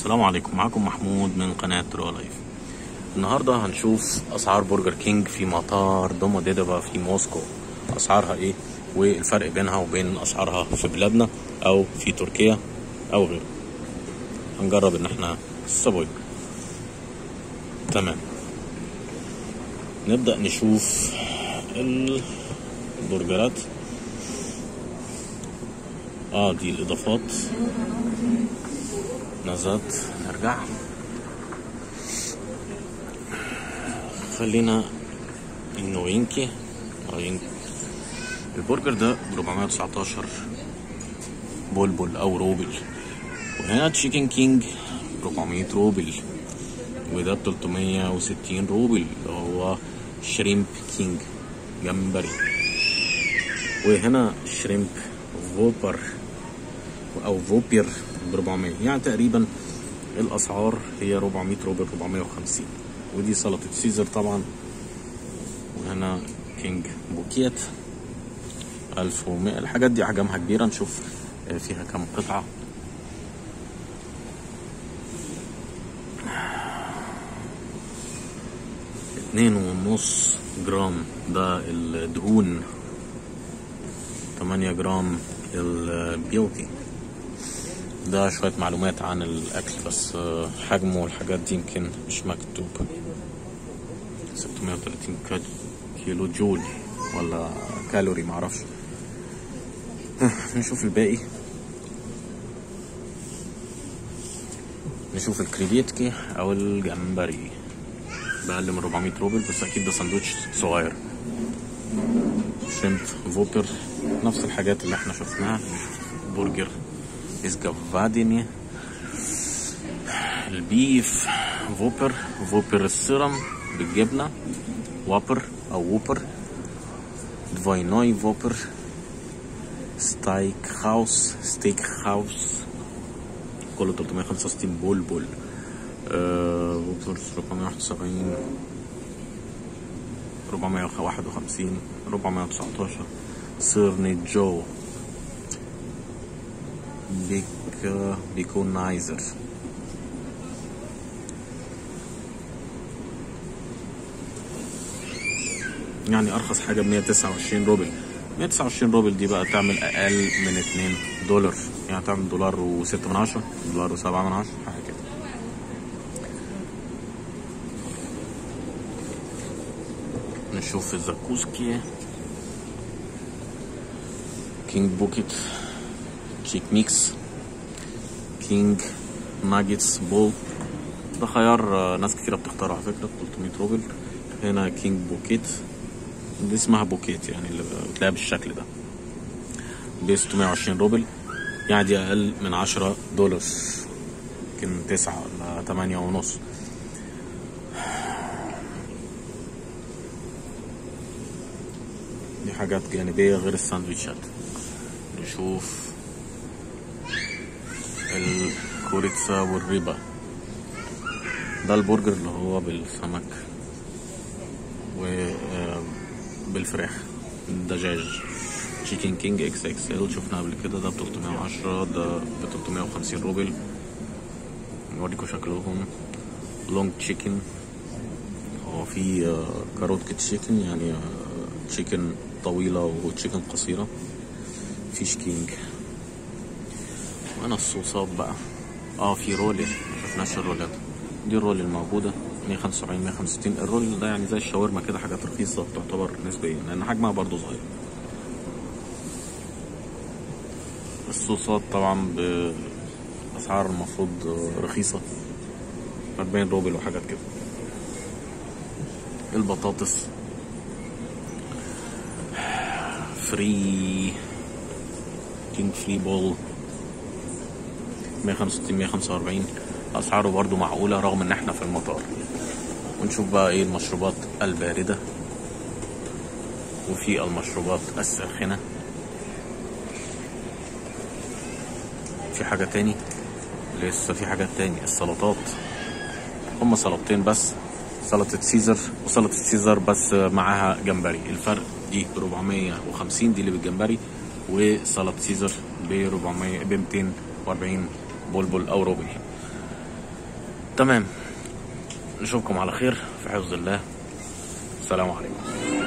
السلام عليكم معكم محمود من قناة رو لايف النهاردة هنشوف أسعار برجر كينج في مطار دوموديدوفا في موسكو أسعارها إيه والفرق بينها وبين أسعارها في بلادنا أو في تركيا أو غيره هنجرب إن احنا السبوي تمام نبدأ نشوف البرجرات اه دي الإضافات نزلت نرجع خلينا النوينكي نوينكي البرجر ده ب 419 بلبل او روبل وهنا تشيكن كينج ب 400 روبل وده ب 360 روبل اللي هو شريمب كينج جمبري وهنا شريمب فوبر او فوبير ب 400 يعني تقريبا الاسعار هي 400 روبل 450 ودي سلطه سيزر طبعا وهنا كينج بوكيت 1100 الحاجات دي احجامها كبيره نشوف فيها كم قطعه اتنين ونص جرام ده الدهون تمانية جرام البيوتي ده شوية معلومات عن الأكل بس حجمه والحاجات دي يمكن مش مكتوب 630 كيلو جول ولا كالوري معرفش نشوف الباقي نشوف الكريفيتكي أو الجمبري بأقل من 400 روبل بس أكيد ده ساندوتش صغير شrimp فوبر نفس الحاجات اللي احنا شفناها برجر اسجافاديني البيف فوبر فوبر السيرم بالجبنة وابر أو ووبر دفاينوي فوبر ستايك هاوس ستيك هاوس كله 365 بول بول أه ووبر 471 451 419 سيرني جو بيك بيكونايزر يعني ارخص حاجه ب 129 روبل 129 روبل دي بقى تعمل اقل من 2 دولار يعني تعمل دولار و6 من عشرة دولار و7 من عشرة حاجه كده نشوف الزاكوسكي كينج بوكيت تشيك ميكس كينج ناجتس بول ده خيار ناس كتيرة بتختاره على فكرة 300 روبل هنا كينج بوكيت دي اسمها بوكيت يعني اللي بتلاقيها بالشكل ده ب 620 روبل يعني دي أقل من 10 دولار يمكن 9 ولا 8 ونص دي حاجات جانبية غير الساندويتشات نشوف الكوريتسا والريبا ده البرجر اللي هو بالسمك وبالفراخ الدجاج تشيكن كينج اكس اكس ال شفناه قبل كده ده ب 310 ده ب 350 روبل نوريكم شكلهم لونج تشيكن هو في كاروت تشيكن يعني تشيكن طويلة وتشيكن قصيرة فيش كينج وانا الصوصات بقى اه في رولي مشفناش الرولات دي الرول الموجودة 175 165 الرول ده يعني زي الشاورما كده حاجات رخيصة تعتبر نسبيا لأن حجمها برضو صغير الصوصات طبعا بأسعار المفروض رخيصة 40 روبل وحاجات كده البطاطس فري كينج فري بول 165 145 اسعاره برضو معقوله رغم ان احنا في المطار ونشوف بقى ايه المشروبات البارده وفي المشروبات الساخنه في حاجه تاني لسه في حاجات تاني السلطات هما سلطتين بس سلطة سيزر وسلطة سيزر بس معاها جمبري الفرق دي ب 450 دي اللي بالجمبري وسلطة سيزر ب 400 ب 240 بلبل او روبل تمام نشوفكم على خير في حفظ الله السلام عليكم